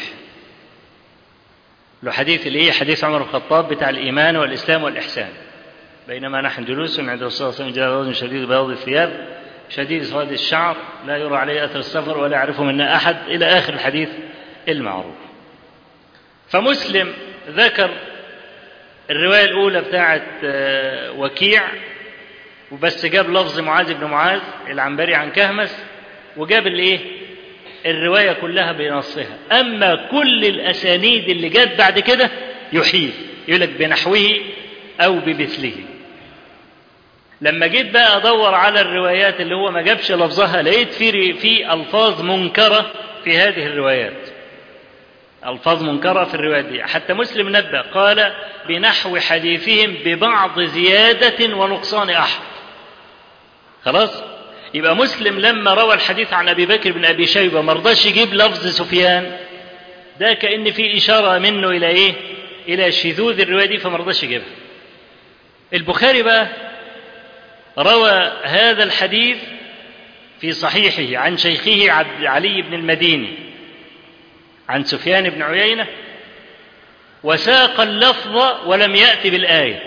له حديث اللي هي حديث عمر بن الخطاب بتاع الإيمان والإسلام والإحسان بينما نحن جلوس عند رسول الله صلى الله عليه وسلم جاء رجل شديد بياض الثياب شديد سواد الشعر لا يرى عليه أثر السفر ولا يعرفه منا أحد إلى آخر الحديث المعروف فمسلم ذكر الرواية الأولى بتاعت وكيع وبس جاب لفظ معاذ بن معاذ العنبري عن كهمس وجاب الايه الرواية كلها بنصها أما كل الأسانيد اللي جت بعد كده يحيل يقول لك بنحوه أو بمثله لما جيت بقى أدور على الروايات اللي هو ما جابش لفظها لقيت في في ألفاظ منكرة في هذه الروايات ألفاظ منكرة في الروايات دي حتى مسلم نبأ قال بنحو حديثهم ببعض زيادة ونقصان أحد خلاص يبقى مسلم لما روى الحديث عن أبي بكر بن أبي شيبة ما رضاش يجيب لفظ سفيان ده كأن في إشارة منه إلى إيه إلى شذوذ الرواية دي فما رضاش يجيبها البخاري بقى روى هذا الحديث في صحيحه عن شيخه عبد علي بن المديني عن سفيان بن عيينة وساق اللفظ ولم يأتي بالآية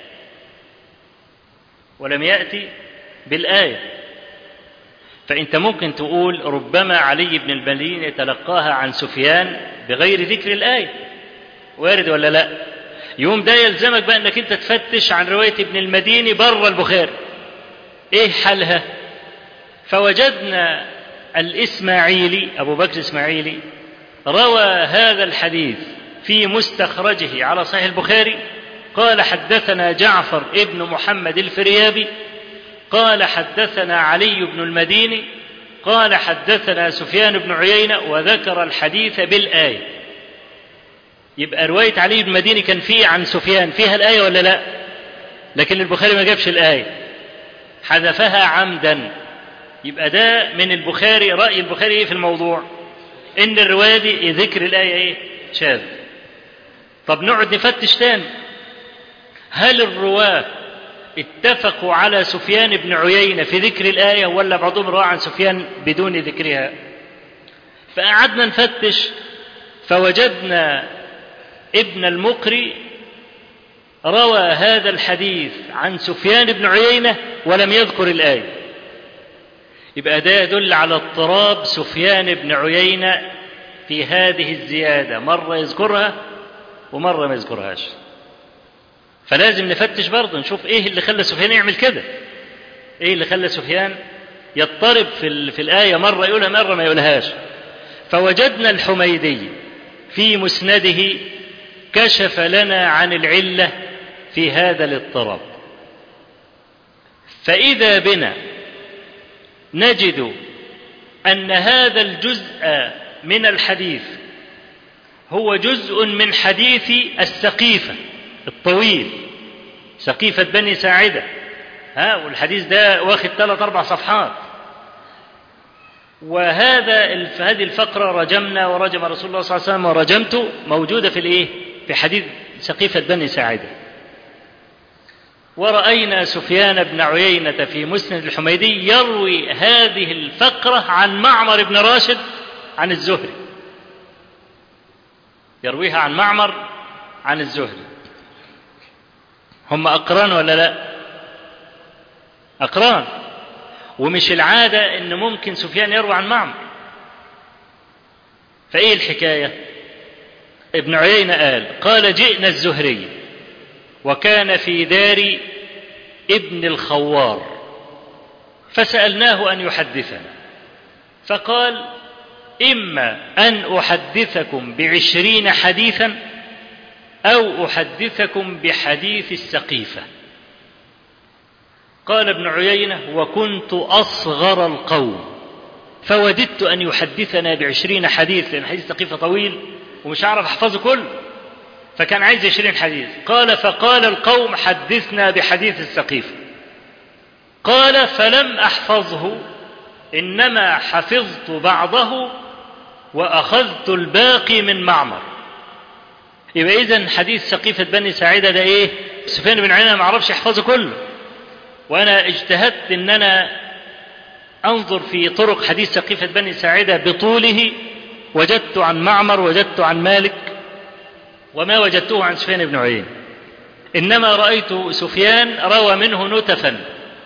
ولم يأتي بالآية فأنت ممكن تقول ربما علي بن المديني تلقاها عن سفيان بغير ذكر الآية وارد ولا لا يوم ده يلزمك بقى انك انت تفتش عن رواية ابن المديني بره البخاري ايه حالها فوجدنا الاسماعيلي ابو بكر الاسماعيلي روى هذا الحديث في مستخرجه على صحيح البخاري قال حدثنا جعفر ابن محمد الفريابي قال حدثنا علي بن المديني قال حدثنا سفيان بن عيينة وذكر الحديث بالآية يبقى رواية علي بن المديني كان فيه عن سفيان فيها الآية ولا لا لكن البخاري ما جابش الآية حذفها عمدا يبقى ده من البخاري رأي البخاري ايه في الموضوع ان الرواية دي ذكر الآية ايه شاذ طب نقعد نفتش تاني هل الرواة اتفقوا على سفيان بن عيينة في ذكر الآية ولا بعضهم روى عن سفيان بدون ذكرها فقعدنا نفتش فوجدنا ابن المقري روى هذا الحديث عن سفيان بن عيينة ولم يذكر الآية يبقى ده يدل على اضطراب سفيان بن عيينة في هذه الزيادة مرة يذكرها ومرة ما يذكرهاش فلازم نفتش برضه نشوف ايه اللي خلى سفيان يعمل كده ايه اللي خلى سفيان يضطرب في, في الآية مرة يقولها مرة ما يقولهاش فوجدنا الحميدي في مسنده كشف لنا عن العلة في هذا الاضطراب فإذا بنا نجد أن هذا الجزء من الحديث هو جزء من حديث السقيفة الطويل سقيفة بني ساعدة ها والحديث ده واخد ثلاث أربع صفحات وهذا هذه الفقرة رجمنا ورجم رسول الله صلى الله عليه وسلم ورجمت موجودة في الإيه؟ في حديث سقيفة بني ساعدة ورأينا سفيان بن عيينة في مسند الحميدي يروي هذه الفقرة عن معمر بن راشد عن الزهري يرويها عن معمر عن الزهري هم أقران ولا لا أقران ومش العادة إن ممكن سفيان يروي عن معمر فإيه الحكاية ابن عيينة قال قال جئنا الزهري وكان في دار ابن الخوار فسألناه أن يحدثنا فقال إما أن أحدثكم بعشرين حديثا أو أحدثكم بحديث السقيفة قال ابن عيينة وكنت أصغر القوم فوددت أن يحدثنا بعشرين حديث لأن حديث السقيفة طويل ومش هعرف أحفظه كله فكان عايز عشرين حديث قال فقال القوم حدثنا بحديث السقيفة قال فلم أحفظه إنما حفظت بعضه وأخذت الباقي من معمر يبقى إذا حديث سقيفة بني ساعدة ده إيه؟ سفيان بن عيينة ما عرفش يحفظه كله وأنا اجتهدت إن أنا أنظر في طرق حديث سقيفة بني ساعدة بطوله وجدت عن معمر وجدت عن مالك وما وجدته عن سفيان بن عيينة إنما رأيت سفيان روى منه نتفا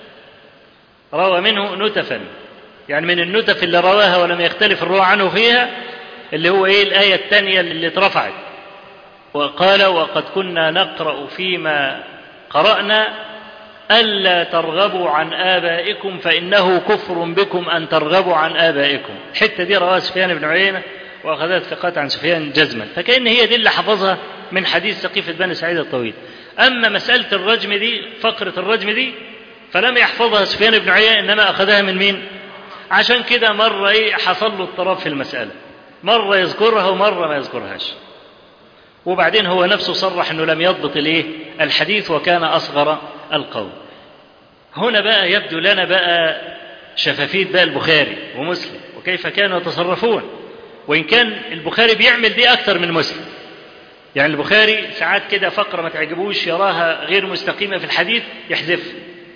روى منه نتفا يعني من النتف اللي رواها ولم يختلف الروى عنه فيها اللي هو ايه الآية الثانية اللي اترفعت وقال وقد كنا نقرأ فيما قرأنا ألا ترغبوا عن آبائكم فإنه كفر بكم أن ترغبوا عن آبائكم الحتة دي رواها سفيان بن عيينة وأخذها الثقات عن سفيان جزما فكأن هي دي اللي حفظها من حديث سقيفة بني سعيد الطويل أما مسألة الرجم دي فقرة الرجم دي فلم يحفظها سفيان بن عيينة إنما أخذها من مين عشان كده مرة إيه حصل له اضطراب في المسألة مرة يذكرها ومرة ما يذكرهاش وبعدين هو نفسه صرح انه لم يضبط الايه الحديث وكان اصغر القوم هنا بقى يبدو لنا بقى شفافية بقى البخاري ومسلم وكيف كانوا يتصرفون وإن كان البخاري بيعمل دي أكتر من مسلم يعني البخاري ساعات كده فقرة ما تعجبوش يراها غير مستقيمة في الحديث يحذفها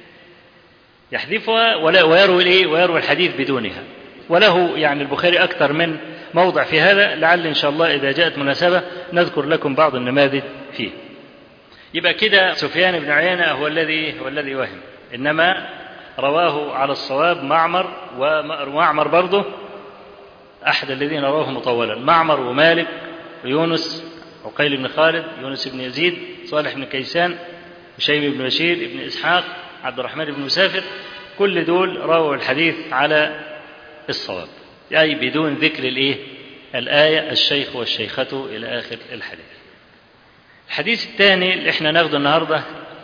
يحذفها ولا ويروي الايه ويروي الحديث بدونها وله يعني البخاري أكثر من موضع في هذا لعل إن شاء الله إذا جاءت مناسبة نذكر لكم بعض النماذج فيه يبقى كده سفيان بن عيينة هو الذي هو الذي وهم إنما رواه على الصواب معمر ومعمر برضه أحد الذين رواه مطولا معمر ومالك ويونس عقيل بن خالد يونس بن يزيد صالح بن كيسان هشيم بن بشير بن إسحاق عبد الرحمن بن مسافر كل دول رووا الحديث على الصواب أي بدون ذكر الإيه الآية الشيخ والشيخة إلى آخر الحديث الحديث الثاني اللي احنا ناخده النهارده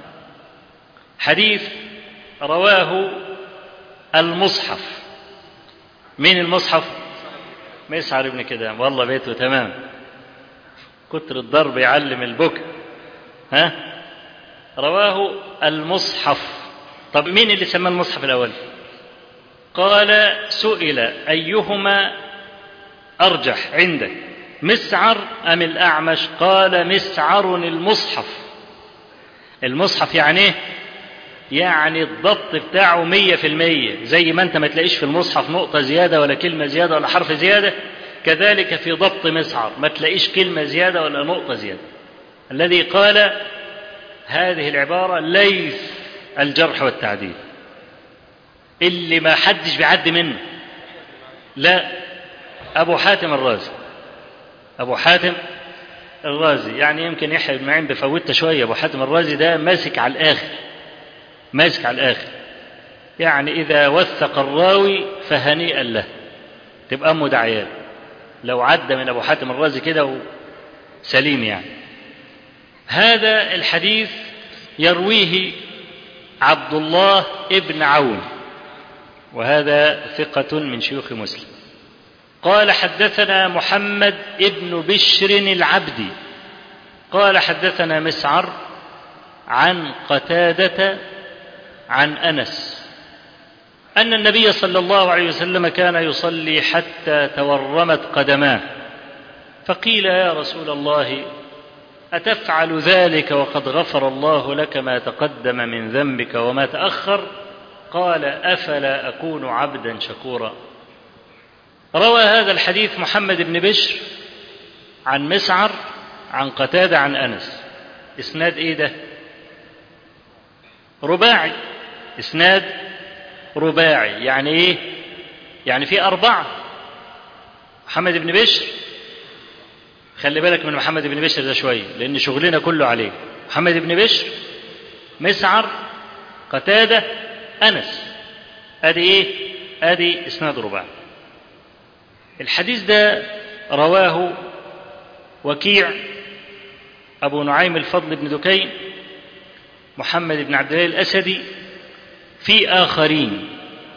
حديث رواه المصحف مين المصحف مسعر ابن كدام والله بيته تمام كتر الضرب يعلم البكا ها رواه المصحف طب مين اللي سماه المصحف الاول قال سئل ايهما ارجح عندك مسعر ام الاعمش قال مسعر المصحف المصحف يعني ايه يعني الضبط بتاعه مية في المية زي ما انت ما تلاقيش في المصحف نقطة زيادة ولا كلمة زيادة ولا حرف زيادة كذلك في ضبط مسعر ما تلاقيش كلمة زيادة ولا نقطة زيادة الذي قال هذه العبارة ليس الجرح والتعديل اللي ما حدش بيعدي منه لا أبو حاتم الرازي أبو حاتم الرازي يعني يمكن يحيى بن معين بفوتة شوية أبو حاتم الرازي ده ماسك على الآخر ماسك على الآخر يعني إذا وثق الراوي فهنيئا له تبقى أمه دعيان لو عدى من أبو حاتم الرازي كده سليم يعني هذا الحديث يرويه عبد الله ابن عون وهذا ثقة من شيوخ مسلم قال حدثنا محمد ابن بشر العبدي قال حدثنا مسعر عن قتادة عن أنس أن النبي صلى الله عليه وسلم كان يصلي حتى تورمت قدماه فقيل يا رسول الله أتفعل ذلك وقد غفر الله لك ما تقدم من ذنبك وما تأخر قال أفلا أكون عبدا شكورا روى هذا الحديث محمد بن بشر عن مسعر عن قتادة عن أنس إسناد إيه ده رباعي إسناد رباعي يعني إيه يعني في أربعة محمد بن بشر خلي بالك من محمد بن بشر ده شوية لأن شغلنا كله عليه محمد بن بشر مسعر قتادة أنس أدي إيه أدي إسناد رباعي الحديث ده رواه وكيع أبو نعيم الفضل بن دكين محمد بن عبد الله الأسدي في آخرين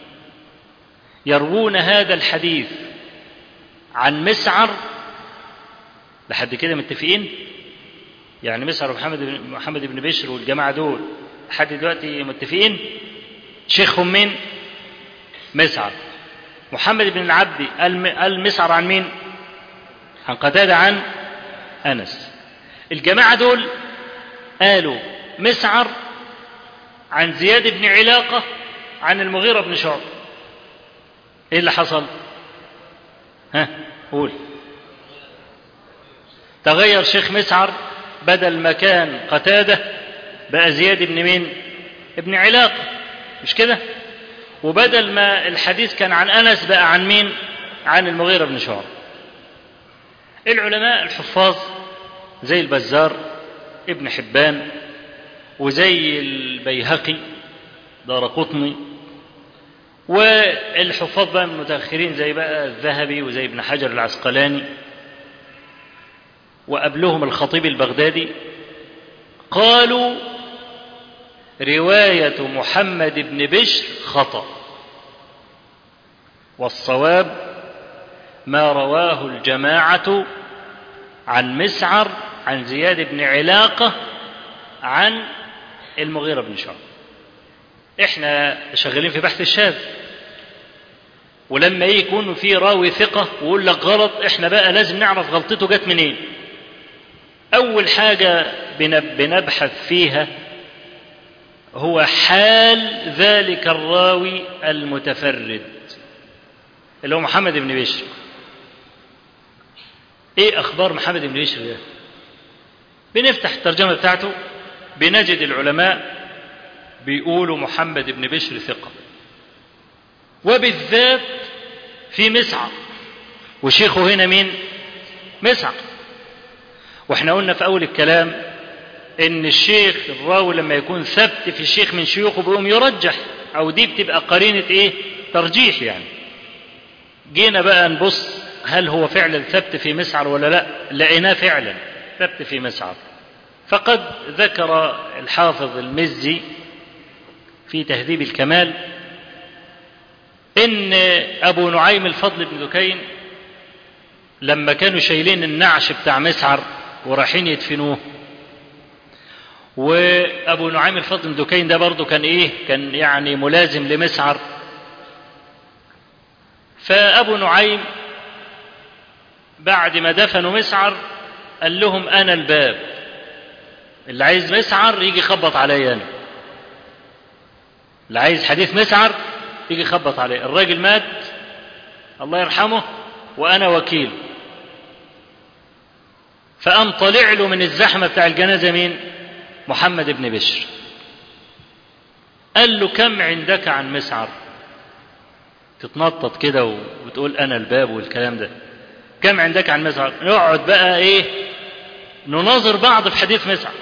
يروون هذا الحديث عن مسعر لحد كده متفقين يعني مسعر ومحمد بن محمد بن بشر والجماعة دول لحد دلوقتي متفقين شيخهم مين مسعر محمد بن العبدي قال مسعر عن مين عن قتادة عن أنس الجماعة دول قالوا مسعر عن زياد بن علاقة عن المغيرة بن شعب ايه اللي حصل ها قول تغير شيخ مسعر بدل ما كان قتادة بقى زياد بن مين ابن علاقة مش كده وبدل ما الحديث كان عن أنس بقى عن مين عن المغيرة بن شعب العلماء الحفاظ زي البزار ابن حبان وزي البيهقي دار قطني والحفاظ بقى من المتأخرين زي بقى الذهبي وزي ابن حجر العسقلاني وقبلهم الخطيب البغدادي قالوا رواية محمد بن بشر خطأ والصواب ما رواه الجماعة عن مسعر عن زياد بن علاقة عن المغيرة بن شعب احنا شغالين في بحث الشاذ ولما يكون في راوي ثقة ويقول لك غلط احنا بقى لازم نعرف غلطته جت منين أول حاجة بنبحث فيها هو حال ذلك الراوي المتفرد اللي هو محمد بن بشر ايه اخبار محمد بن بشر ده بنفتح الترجمه بتاعته بنجد العلماء بيقولوا محمد بن بشر ثقه وبالذات في مسعر وشيخه هنا مين مسعر واحنا قلنا في اول الكلام ان الشيخ الراوي لما يكون ثبت في الشيخ من شيوخه بيقوم يرجح او دي بتبقى قرينه ايه ترجيح يعني جينا بقى نبص هل هو فعلا ثبت في مسعر ولا لا لقيناه فعلا ثبت في مسعر فقد ذكر الحافظ المزي في تهذيب الكمال ان ابو نعيم الفضل بن دكين لما كانوا شايلين النعش بتاع مسعر ورايحين يدفنوه وابو نعيم الفضل بن دكين ده برضه كان ايه كان يعني ملازم لمسعر فابو نعيم بعد ما دفنوا مسعر قال لهم انا الباب اللي عايز مسعر يجي يخبط عليا انا اللي عايز حديث مسعر يجي يخبط عليه الراجل مات الله يرحمه وانا وكيل فقام طلع له من الزحمه بتاع الجنازه مين محمد بن بشر قال له كم عندك عن مسعر تتنطط كده وتقول انا الباب والكلام ده كم عندك عن مسعر نقعد بقى ايه نناظر بعض في حديث مسعر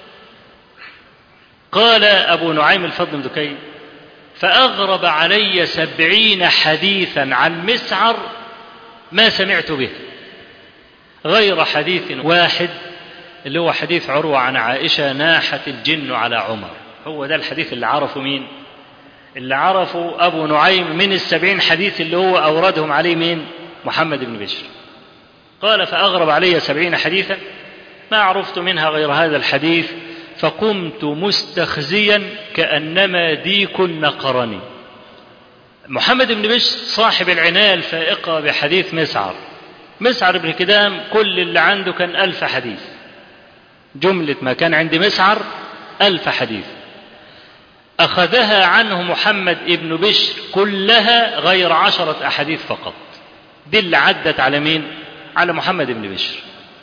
قال ابو نعيم الفضل بن دكين فاغرب علي سبعين حديثا عن مسعر ما سمعت به غير حديث واحد اللي هو حديث عروة عن عائشة ناحت الجن على عمر هو ده الحديث اللي عرفه مين اللي عرفوا أبو نعيم من السبعين حديث اللي هو أوردهم عليه مين محمد بن بشر قال فأغرب علي سبعين حديثا ما عرفت منها غير هذا الحديث فقمت مستخزيا كأنما ديك نقرني محمد بن بشر صاحب العناية الفائقة بحديث مسعر مسعر بن كدام كل اللي عنده كان ألف حديث جملة ما كان عند مسعر ألف حديث أخذها عنه محمد بن بشر كلها غير عشرة أحاديث فقط دي اللي عدت على مين على محمد بن بشر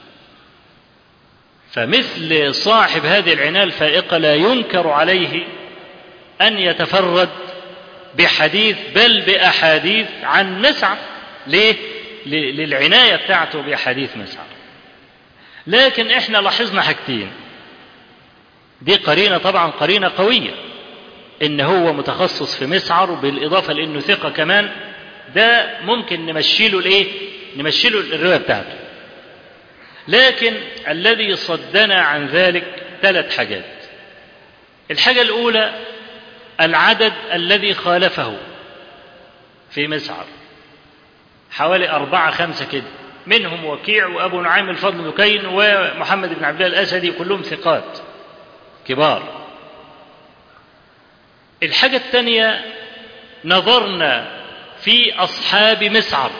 فمثل صاحب هذه العناية الفائقة لا ينكر عليه أن يتفرد بحديث بل بأحاديث عن مسعر ليه؟ للعناية بتاعته بأحاديث مسعر لكن احنا لاحظنا حاجتين دي قرينة طبعا قرينة قوية ان هو متخصص في مسعر بالاضافة لانه ثقة كمان ده ممكن نمشي له الايه نمشي له الرواية بتاعته لكن الذي صدنا عن ذلك ثلاث حاجات الحاجة الأولى العدد الذي خالفه في مسعر حوالي أربعة خمسة كده منهم وكيع وأبو نعيم الفضل بكين ومحمد بن عبد الله الأسدي كلهم ثقات كبار الحاجة الثانية نظرنا في أصحاب مسعر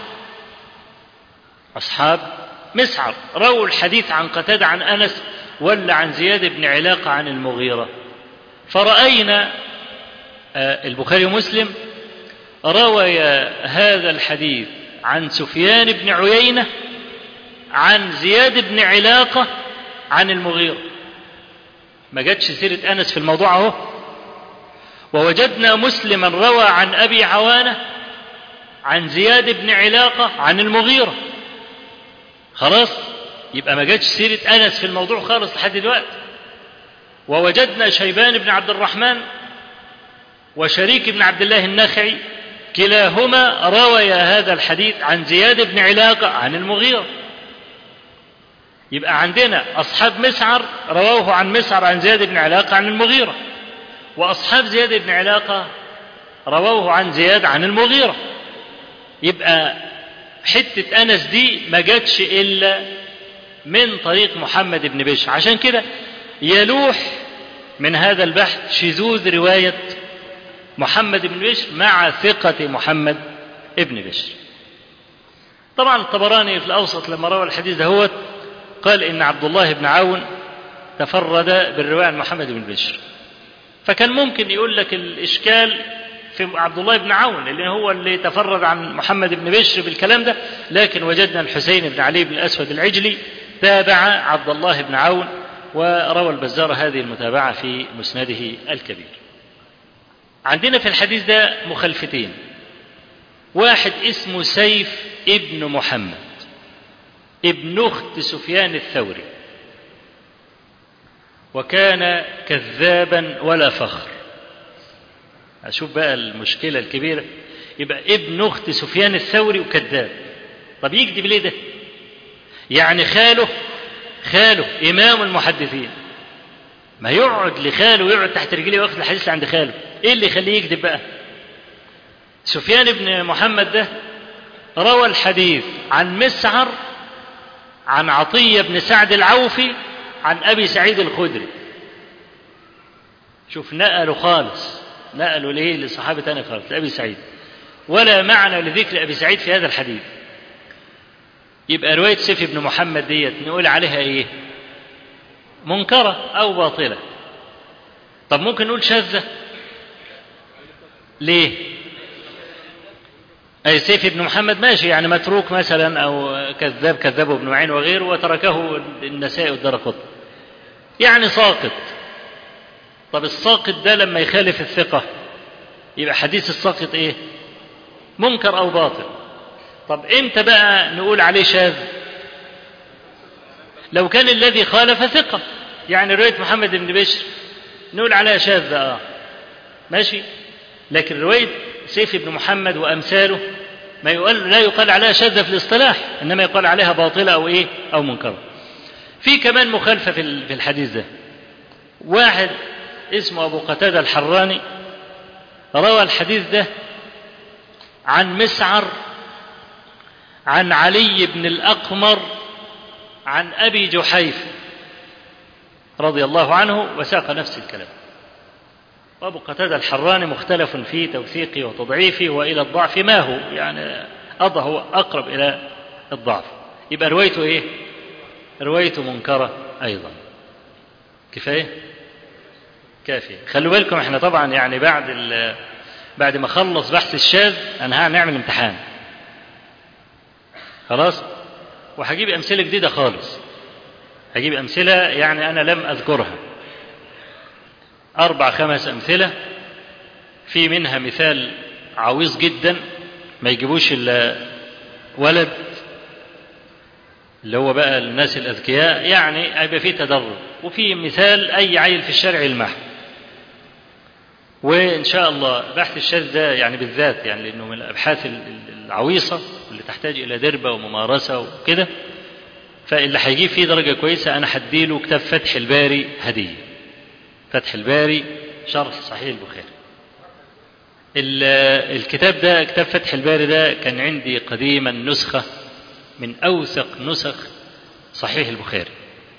أصحاب مسعر رووا الحديث عن قتادة عن أنس ولا عن زياد بن علاقة عن المغيرة فرأينا البخاري ومسلم روي هذا الحديث عن سفيان بن عيينة عن زياد بن علاقة عن المغيرة ما جاتش سيرة أنس في الموضوع أهو ووجدنا مسلما روى عن أبي عوانة عن زياد بن علاقة عن المغيرة خلاص يبقى ما جاتش سيرة أنس في الموضوع خالص لحد دلوقتي ووجدنا شيبان بن عبد الرحمن وشريك بن عبد الله النخعي كلاهما روي هذا الحديث عن زياد بن علاقة عن المغيرة يبقى عندنا أصحاب مسعر رواه عن مسعر عن زياد بن علاقة عن المغيرة وأصحاب زياد بن علاقة رواه عن زياد عن المغيرة يبقى حتة أنس دي ما جاتش إلا من طريق محمد بن بشر عشان كده يلوح من هذا البحث شذوذ رواية محمد بن بشر مع ثقة محمد بن بشر طبعا الطبراني في الأوسط لما روى الحديث دهوت قال إن عبد الله بن عون تفرد بالرواية عن محمد بن بشر فكان ممكن يقول لك الإشكال في عبد الله بن عون اللي هو اللي تفرد عن محمد بن بشر بالكلام ده لكن وجدنا الحسين بن علي بن الأسود العجلي تابع عبد الله بن عون وروى البزار هذه المتابعة في مسنده الكبير عندنا في الحديث ده مخلفتين واحد اسمه سيف ابن محمد ابن أخت سفيان الثوري وكان كذابا ولا فخر أشوف بقى المشكلة الكبيرة يبقى ابن أخت سفيان الثوري وكذاب طب يكذب ليه ده يعني خاله خاله إمام المحدثين ما يقعد لخاله ويقعد تحت رجليه وياخد الحديث عند خاله ايه اللي يخليه يكذب بقى سفيان بن محمد ده روى الحديث عن مسعر عن عطية بن سعد العوفي عن أبي سعيد الخدري شوف نقلوا خالص نقلوا ليه لصحابة تاني خالص لأبي سعيد ولا معنى لذكر أبي سعيد في هذا الحديث يبقى رواية سيف بن محمد ديت نقول عليها إيه منكرة أو باطلة طب ممكن نقول شاذة ليه أي سيف بن محمد ماشي يعني متروك مثلا أو كذاب كذبه ابن معين وغيره وتركه النسائي والدرقطني يعني ساقط طب الساقط ده لما يخالف الثقة يبقى حديث الساقط إيه منكر أو باطل طب إمتى بقى نقول عليه شاذ لو كان الذي خالف ثقة يعني رواية محمد بن بشر نقول عليها شاذة آه ماشي لكن رواية سيف بن محمد وأمثاله ما يقال لا يقال عليها شاذة في الاصطلاح إنما يقال عليها باطلة أو إيه أو منكرة في كمان مخالفة في الحديث ده واحد اسمه أبو قتادة الحراني روى الحديث ده عن مسعر عن علي بن الأقمر عن أبي جحيف رضي الله عنه وساق نفس الكلام وأبو قتادة الحراني مختلف في توثيقه وتضعيفه وإلى الضعف ما هو يعني أضع هو أقرب إلى الضعف يبقى روايته إيه روايته منكرة أيضا كفاية كافية خلوا بالكم احنا طبعا يعني بعد بعد ما خلص بحث الشاذ انا هنعمل امتحان خلاص وهجيب امثله جديده خالص هجيب امثله يعني انا لم اذكرها اربع خمس امثله في منها مثال عويص جدا ما يجيبوش الا ولد اللي هو بقى الناس الاذكياء يعني هيبقى فيه تدرج وفي مثال اي عيل في الشارع يلمح وان شاء الله بحث الشاذ ده يعني بالذات يعني لانه من الابحاث العويصه واللي تحتاج إلى دربة وممارسة وكده فاللي هيجيب فيه درجة كويسة أنا هديله كتاب فتح الباري هدية فتح الباري شرح صحيح البخاري الكتاب ده كتاب فتح الباري ده كان عندي قديما نسخة من أوثق نسخ صحيح البخاري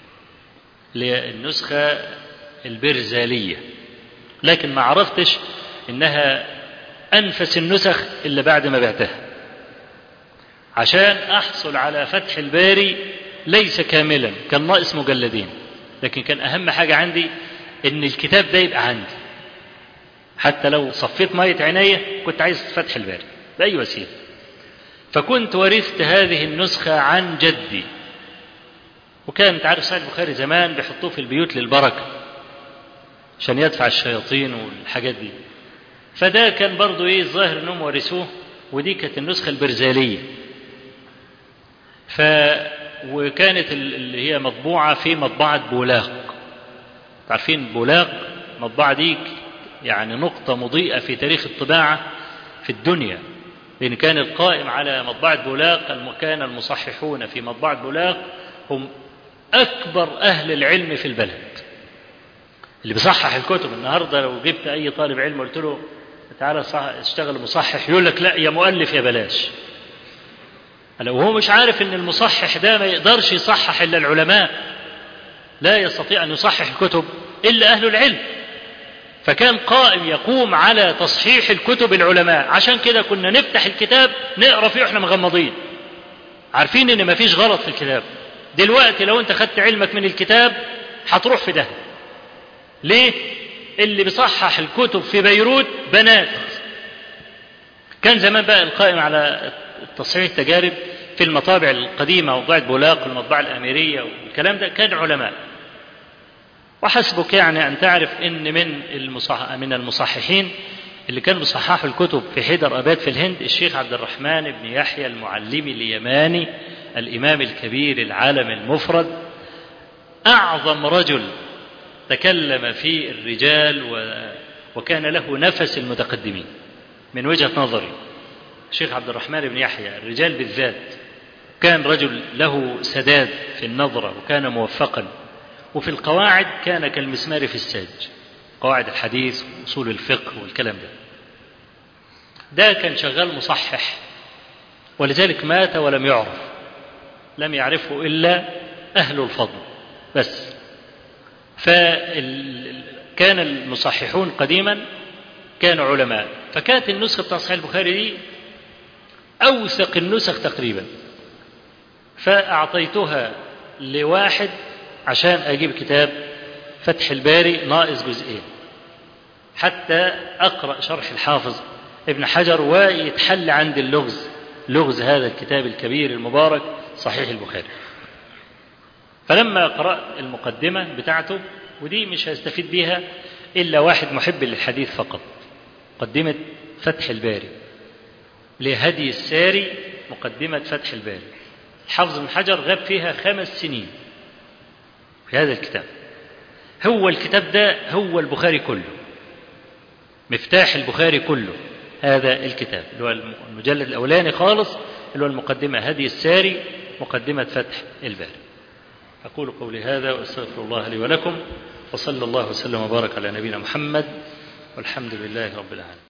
النسخة البرزالية لكن ما عرفتش إنها أنفس النسخ إلا بعد ما بعتها عشان أحصل على فتح الباري ليس كاملا كان ناقص مجلدين لكن كان أهم حاجة عندي إن الكتاب ده يبقى عندي حتى لو صفيت مية عينيا كنت عايز فتح الباري بأي وسيلة فكنت ورثت هذه النسخة عن جدي وكان انت عارف صحيح البخاري زمان بيحطوه في البيوت للبركة عشان يدفع الشياطين والحاجات دي فده كان برضو ايه الظاهر انهم ورثوه ودي كانت النسخة البرزالية ف وكانت اللي هي مطبوعة في مطبعة بولاق عارفين بولاق المطبعة دي يعني نقطة مضيئة في تاريخ الطباعة في الدنيا لأن كان القائم على مطبعة بولاق كان المصححون في مطبعة بولاق هم أكبر أهل العلم في البلد اللي بيصحح الكتب النهاردة لو جبت أي طالب علم قلت له تعالى اشتغل مصحح يقول لك لا يا مؤلف يا بلاش وهو مش عارف ان المصحح ده ما يقدرش يصحح الا العلماء لا يستطيع ان يصحح الكتب الا اهل العلم فكان قائم يقوم على تصحيح الكتب العلماء عشان كده كنا نفتح الكتاب نقرا فيه واحنا مغمضين عارفين ان مفيش غلط في الكتاب دلوقتي لو انت خدت علمك من الكتاب هتروح في ده ليه اللي بيصحح الكتب في بيروت بنات كان زمان بقى القائم على تصحيح التجارب في المطابع القديمة مطبعة بولاق والمطبعة الأميرية والكلام ده كان علماء وحسبك يعني أن تعرف أن من المصح... من المصححين اللي كانوا بيصححوا الكتب في حيدر أباد في الهند الشيخ عبد الرحمن بن يحيى المعلمي اليماني الإمام الكبير العالم المفرد أعظم رجل تكلم في الرجال و... وكان له نفس المتقدمين من وجهة نظري الشيخ عبد الرحمن بن يحيى الرجال بالذات كان رجل له سداد في النظرة وكان موفقا وفي القواعد كان كالمسمار في الساج قواعد الحديث وأصول الفقه والكلام ده ده كان شغال مصحح ولذلك مات ولم يعرف لم يعرفه إلا أهل الفضل بس فكان المصححون قديما كانوا علماء فكانت النسخة بتاع صحيح البخاري دي أوثق النسخ تقريبا فأعطيتها لواحد عشان أجيب كتاب فتح الباري ناقص جزئين حتى أقرأ شرح الحافظ ابن حجر ويتحل عندي اللغز لغز هذا الكتاب الكبير المبارك صحيح البخاري فلما قرأت المقدمة بتاعته ودي مش هيستفيد بيها إلا واحد محب للحديث فقط مقدمة فتح الباري لهدي الساري مقدمة فتح الباري حافظ بن حجر غاب فيها خمس سنين في هذا الكتاب هو الكتاب ده هو البخاري كله مفتاح البخاري كله هذا الكتاب اللي هو المجلد الأولاني خالص اللي هو المقدمة هدي الساري مقدمة فتح الباري أقول قولي هذا وأستغفر الله لي ولكم وصلى الله وسلم وبارك على نبينا محمد والحمد لله رب العالمين